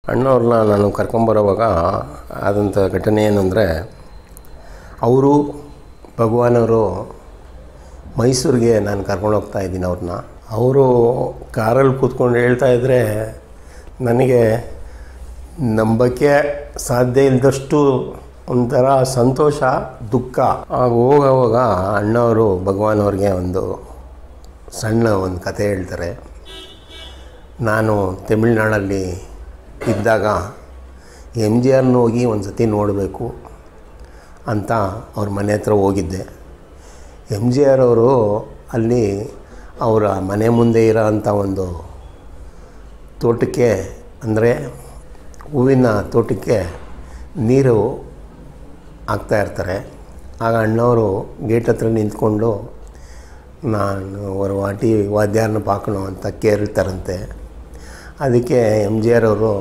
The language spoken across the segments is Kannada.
ಅಣ್ಣವ್ರನ್ನ ನಾನು ಕರ್ಕೊಂಬರೋವಾಗ ಆದಂಥ ಘಟನೆ ಏನಂದರೆ ಅವರು ಭಗವಾನವರು ಮೈಸೂರಿಗೆ ನಾನು ಕರ್ಕೊಂಡು ಹೋಗ್ತಾ ಇದ್ದೀನಿ ಅವ್ರನ್ನ ಅವರು ಕಾರಲ್ಲಿ ಕೂತ್ಕೊಂಡು ಹೇಳ್ತಾ ಇದ್ದರೆ ನನಗೆ ನಂಬಕ್ಕೆ ಸಾಧ್ಯ ಇಲ್ಲದಷ್ಟು ಒಂಥರ ಸಂತೋಷ ದುಃಖ ಆಗ ಹೋಗೋವಾಗ ಅಣ್ಣವರು ಭಗವಾನ್ ಅವ್ರಿಗೆ ಒಂದು ಸಣ್ಣ ಒಂದು ಕತೆ ಹೇಳ್ತಾರೆ ನಾನು ತಮಿಳ್ನಾಡಲ್ಲಿ ಇದ್ದಾಗ ಎಮ್ ಜಿ ಆರ್ನ ಹೋಗಿ ಒಂದು ಸತಿ ನೋಡಬೇಕು ಅಂತ ಅವ್ರ ಮನೆ ಹತ್ರ ಹೋಗಿದ್ದೆ ಎಮ್ ಜಿ ಆರ್ ಅವರು ಅಲ್ಲಿ ಅವರ ಮನೆ ಮುಂದೆ ಇರೋ ಅಂಥ ಒಂದು ತೋಟಕ್ಕೆ ಅಂದರೆ ಹೂವಿನ ತೋಟಕ್ಕೆ ನೀರು ಹಾಕ್ತಾ ಇರ್ತಾರೆ ಆಗ ಅಣ್ಣವರು ಗೇಟ್ ಹತ್ರ ನಿಂತ್ಕೊಂಡು ನಾನು ஒரு ವಾಟಿ ವಾದ್ಯಾರನ್ನ ಪಾಕಣು ಅಂತ ಕೇಳ್ತಾರಂತೆ ಅದಕ್ಕೆ ಎಮ್ ಜಿ ಆರ್ ಅವರು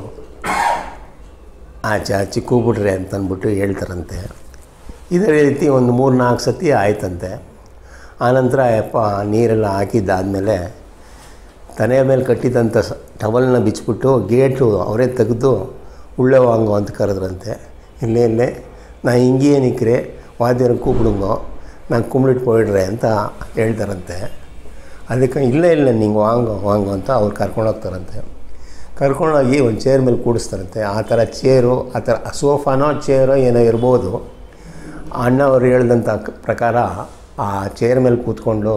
ಆಚೆ ಆಚೆ ಕೂಗ್ಬಿಟ್ರೆ ಅಂತ ಅಂದ್ಬಿಟ್ಟು ಹೇಳ್ತಾರಂತೆ ಇದೇ ರೀತಿ ಒಂದು ಮೂರು ನಾಲ್ಕು ಸತಿ ಆಯ್ತಂತೆ ಆನಂತರ ಯಪ್ಪ ನೀರೆಲ್ಲ ಹಾಕಿದ್ದಾದಮೇಲೆ ತನೆಯ ಮೇಲೆ ಕಟ್ಟಿದಂಥ ಸ ಟವಲ್ನ ಬಿಚ್ಚಿಬಿಟ್ಟು ಗೇಟು ಅವರೇ ತೆಗೆದು ಉಳ್ಳೆ ವಾಂಗೋ ಅಂತ ಕರೆದ್ರಂತೆ ಇಲ್ಲೇ ಇಲ್ಲೇ ನಾ ಹಿಂಗೆ ನಿಕ್ರೆ ವಾದ್ಯನ ಕೂಪಿಡುಂಗೋ ನಾನು ಕುಂಬ್ಳಿಟ್ಟು போயிடுறே ಅಂತ ಹೇಳ್ತಾರಂತೆ ಅದಕ್ಕೆ ಇಲ್ಲೇ ಇಲ್ಲ ನಿಂಗೆ ವಾಂಗೋ ವಾಂಗೋ ಅಂತ ಅವ್ರು ಕರ್ಕೊಂಡೋಗ್ತಾರಂತೆ ಕರ್ಕೊಂಡೋಗಿ ಒಂದು ಚೇರ್ ಮೇಲೆ ಕೂಡಿಸ್ತಾರಂತೆ ಆ ಥರ ಚೇರು ಆ ಥರ ಸೋಫಾನೋ ಚೇರೋ ಏನೋ ಇರ್ಬೋದು ಅಣ್ಣ ಅವ್ರು ಹೇಳ್ದಂಥ ಪ್ರಕಾರ ಆ ಚೇರ್ ಮೇಲೆ ಕೂತ್ಕೊಂಡು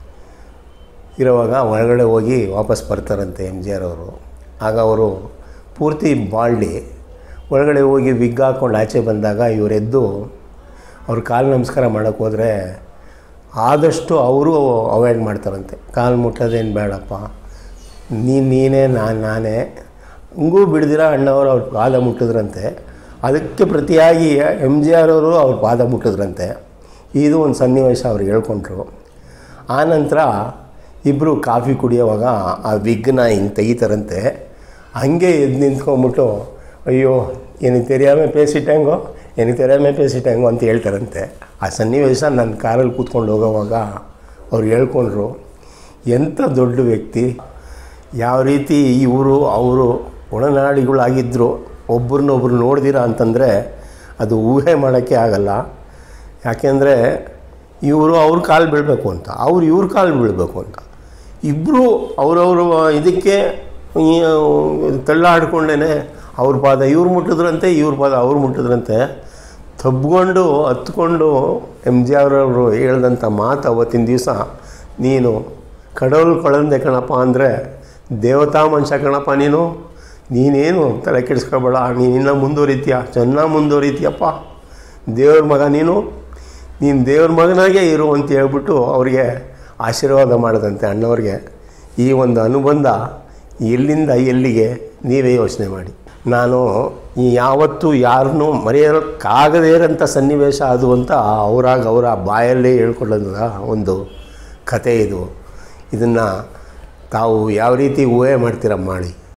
ಇರೋವಾಗ ಒಳಗಡೆ ಹೋಗಿ ವಾಪಸ್ ಬರ್ತಾರಂತೆ ಎಮ್ ಜಿ ಆರ್ ಅವರು ಆಗ ಅವರು ಪೂರ್ತಿ ಬಾಳ್ಡಿ ಒಳಗಡೆ ಹೋಗಿ ವಿಗ್ ಹಾಕ್ಕೊಂಡು ಆಚೆ ಬಂದಾಗ ಇವರೆದ್ದು ಅವ್ರ ಕಾಲು ನಮಸ್ಕಾರ ಮಾಡೋಕ್ಕೆ ಹೋದರೆ ಆದಷ್ಟು ಅವರು ಅವಾಯ್ಡ್ ಮಾಡ್ತಾರಂತೆ ಕಾಲು ಮುಟ್ಟೋದೇನು ಬೇಡಪ್ಪ ನೀನು ನೀನೇ ನಾನು ನಾನೇ ಹಂಗೂ ಬಿಡ್ದಿರ ಅಣ್ಣವರು ಅವ್ರ ಪಾದ ಮುಟ್ಟಿದ್ರಂತೆ ಅದಕ್ಕೆ ಪ್ರತಿಯಾಗಿ ಎಮ್ ಜಿ ಆರ್ ಅವರು ಅವ್ರ ಪಾದ ಮುಟ್ಟಿದ್ರಂತೆ ಇದು ಒಂದು ಸನ್ನಿವೇಶ ಅವ್ರು ಹೇಳ್ಕೊಂಡ್ರು ಆನಂತರ ಇಬ್ಬರು ಕಾಫಿ ಕುಡಿಯೋವಾಗ ಆ ವಿಗ್ನ ಹಿಂಗೆ ತೆಗಿತಾರಂತೆ ಹಂಗೆ ಎದ್ದು ನಿಂತ್ಕೊಂಬಿಟ್ಟು ಅಯ್ಯೋ எனக்கு தெரியாமல் பேசிட்டேங்கೋ எனக்கு தெரியாமல் பேசிட்டேங்கೋ ಅಂತ ಹೇಳ್ತಾರಂತೆ ಆ ಸನ್ನಿವೇಶ ನನ್ನ ಕಾರಲ್ಲಿ ಕೂತ್ಕೊಂಡು ಹೋಗೋವಾಗ ಅವ್ರು ಹೇಳ್ಕೊಂಡ್ರು ಎಂಥ ದೊಡ್ಡ ವ್ಯಕ್ತಿ ಯಾವ ರೀತಿ ಇವರು ಅವರು ಒಡನಾಡಿಗಳಾಗಿದ್ದರು ಒಬ್ರನ್ನೊಬ್ರು ನೋಡ್ದಿರ ಅಂತಂದರೆ ಅದು ಊಹೆ ಮಾಡೋಕ್ಕೆ ಆಗಲ್ಲ ಯಾಕೆಂದರೆ ಇವರು ಅವ್ರ ಕಾಲು ಬೀಳಬೇಕು ಅಂತ ಅವ್ರು ಇವ್ರ ಕಾಲು ಬೀಳಬೇಕು ಅಂತ ಇಬ್ಬರು ಅವರವರು ಇದಕ್ಕೆ ಈ ತಳ್ಳಾಡ್ಕೊಂಡೇ ಅವ್ರ ಪಾದ ಇವ್ರು ಮುಟ್ಟಿದ್ರಂತೆ ಇವ್ರ ಪಾದ ಅವ್ರು ಮುಟ್ಟಿದ್ರಂತೆ ತಬ್ಕೊಂಡು ಹತ್ಕೊಂಡು ಎಮ್ ಜಿ ಅವರವರು ಹೇಳ್ದಂಥ ಮಾತು ಅವತ್ತಿನ ದಿವಸ ನೀನು ಕಡೌಲ್ ಕೊಳಂದೆ ಕಣಪ್ಪ ಅಂದರೆ ದೇವತಾ ಮನುಷ್ಯ ಕಣಪ್ಪ ನೀನು ನೀನೇನು ತಲೆ ಕೆಡಿಸ್ಕೊಬೇಡ ನೀನು ಇನ್ನೂ ಮುಂದುವರಿತೀಯ ಚೆನ್ನಾಗಿ ಮುಂದುವರಿತೀಯಪ್ಪ ದೇವ್ರ ಮಗ ನೀನು ನೀನು ದೇವ್ರ ಮಗನಾಗೆ ಇರು ಅಂತ ಹೇಳ್ಬಿಟ್ಟು ಅವ್ರಿಗೆ ಆಶೀರ್ವಾದ ಮಾಡಿದಂತೆ ಅಣ್ಣವ್ರಿಗೆ ಈ ಒಂದು ಅನುಬಂಧ ಎಲ್ಲಿಂದ ಎಲ್ಲಿಗೆ ನೀವೇ ಯೋಚನೆ ಮಾಡಿ ನಾನು ಈ ಯಾವತ್ತೂ ಯಾರನ್ನೂ ಮರೆಯೋಕ್ಕಾಗದೇ ಇರೋಂಥ ಸನ್ನಿವೇಶ ಅದು ಅಂತ ಅವರಾಗ ಅವರ ಬಾಯಲ್ಲೇ ಹೇಳ್ಕೊಳ್ಳೋದ ಒಂದು ಕತೆ ಇದು ಇದನ್ನು ತಾವು ಯಾವ ರೀತಿ ಊಹೆ ಮಾಡ್ತೀರ ಮಾಡಿ